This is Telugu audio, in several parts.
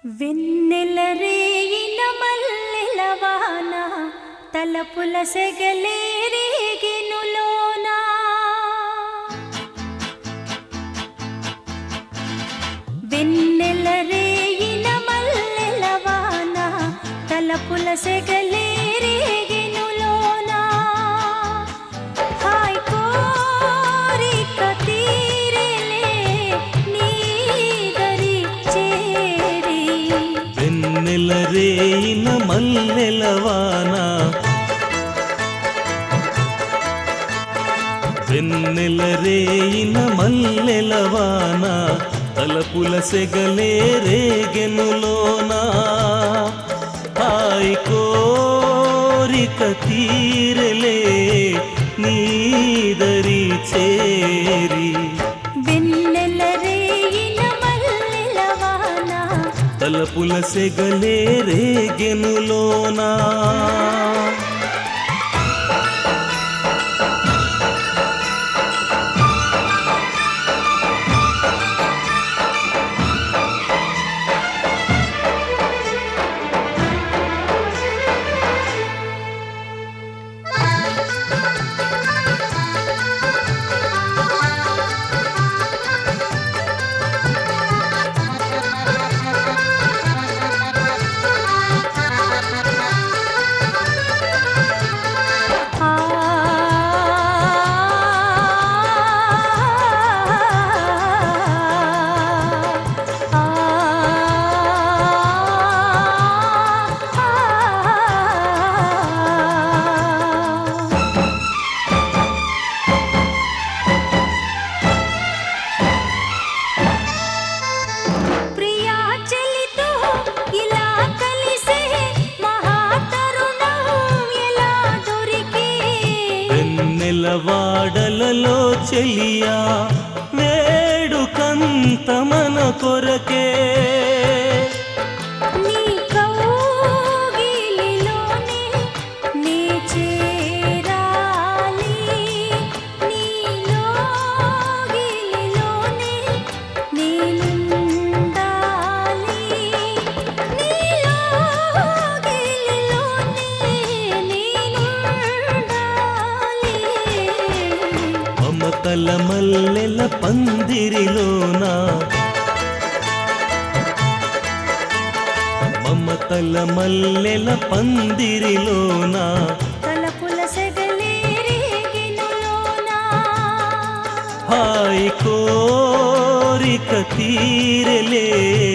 వెన్నెల రేయిన మల్లెలవాన తలపుల సెగలేరేగెనులోనా వెన్నెల రేయిన మల్లెలవాన తలపుల సెగలేరేగెనులోనా హాయ్ కోరిక తీరెలే నీదరి చేరి వెన్నెల రేయిన మల్లెలవాన వెన్నెల రేయిన మల్లెలవాన తలపుల సెగలే రేగెనులోనా హాయ్ కోరిక తీరలే నీదరి చేరి వెన్నెల రేయిన మల్లెలవాన తలపుల సెగలే రేగెనులోనా ఆ ప్రియా చెలితో ఇలా కలిసే మహాతరుణం ఎలా దొరికి వెన్నెల వాడలలో చెలియా వేడుకంత మన కొరకే నీ కౌగిలిలోనే నీ చేరాలి నీలోగిలిలోనే నేనుండాలి నీలోగిలిలోనే నేనుండాలి మమతల మల్లెల పందిరిలోన మమతల మల్లెల పందిరిలోన తలపుల సెగలేరేగినులోనా హాయ్ కోరిక తీరలే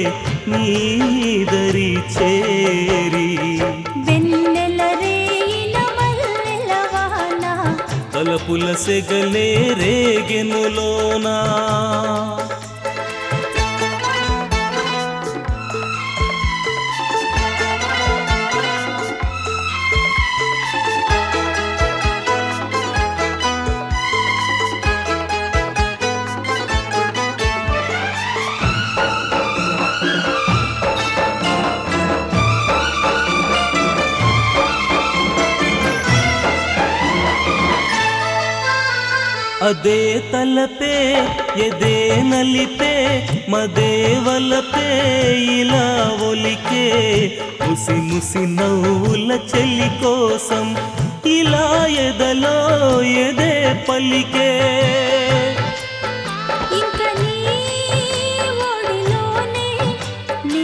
నీదరి చేరి వెన్నెల రేయిన మల్లెలవాన తలపుల సెగలే రేగెనులోనా అదే తలపే ఎదే నలిపే మదేవలపే ఇలా ఒలికే ముసి ముసి నవ్వుల చెలి కోసం ఇలా ఎదలో ఎదే పలికే ఇంక నీ ఒడిలోనే నీ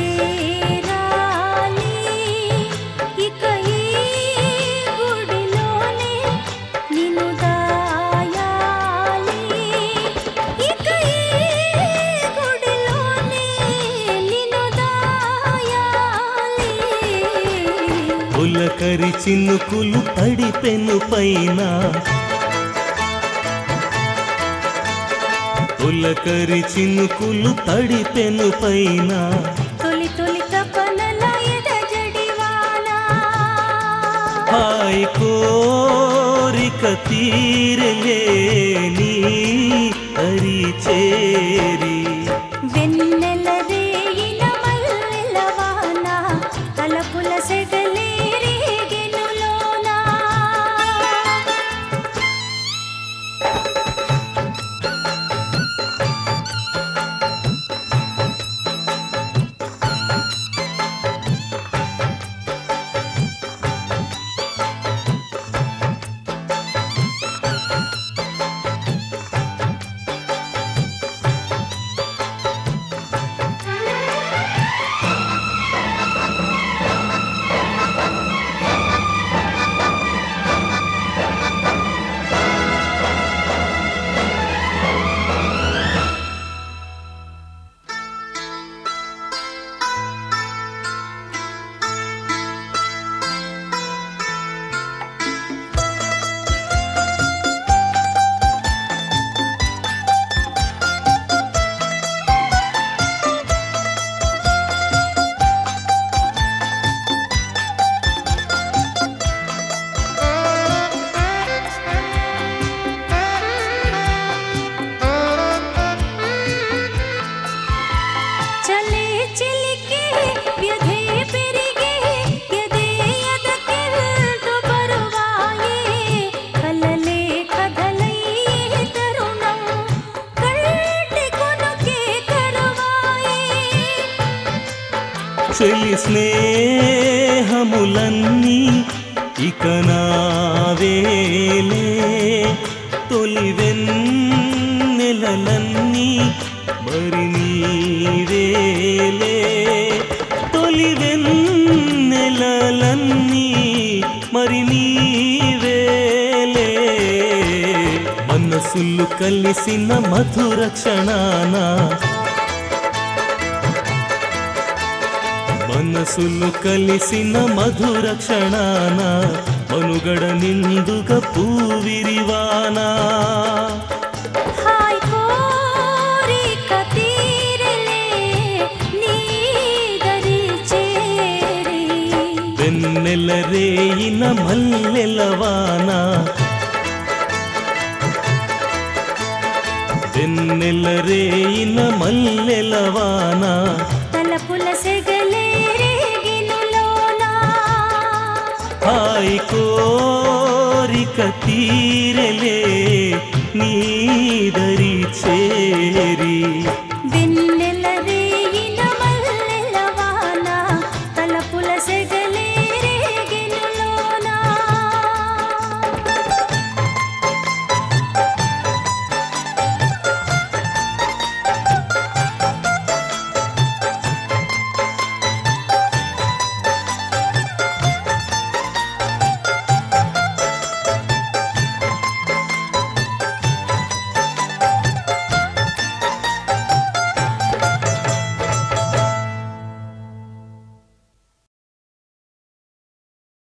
చేరాలి ఇక ఈ గుడిలోనే నిన్ను దాయాలి ఇక ఈ గుడిలోనే నిన్ను దాయాలి పులకరి చినుకులు తడిపెను పైన పులకరి చినుకులు తడిపెను పైన తొలి తొలి తపనల ఎద జడివానా హాయ్ కోరిక తీరలేని హరి చేరి వెన్నెల రేయిన మల్లెలవాన తలపుల సెగలేరేగెనులోనా ఆ చెలి స్నేహములన్నీ ఇక నావేలే తొలి వెన్నెలలన్నీ మరి నీవేలే తొలి వెన్నెలలన్నీ మరి నీవేలే మనసులు కలిసిన మధుర క్షణాన మనసులు కలిసిన మధుర క్షణాన మనుగడ నిండుగా పూవిరివానా హాయ్ కోరిక తీరలే నీదరి చేరి వెన్నెల రేయిన మల్లెలవాన వెన్నెల రేయిన మల్లెలవాన తలపుల సెగలే రేగినులోనా హాయ్ కోరిక తీరలే నీదరి చేరి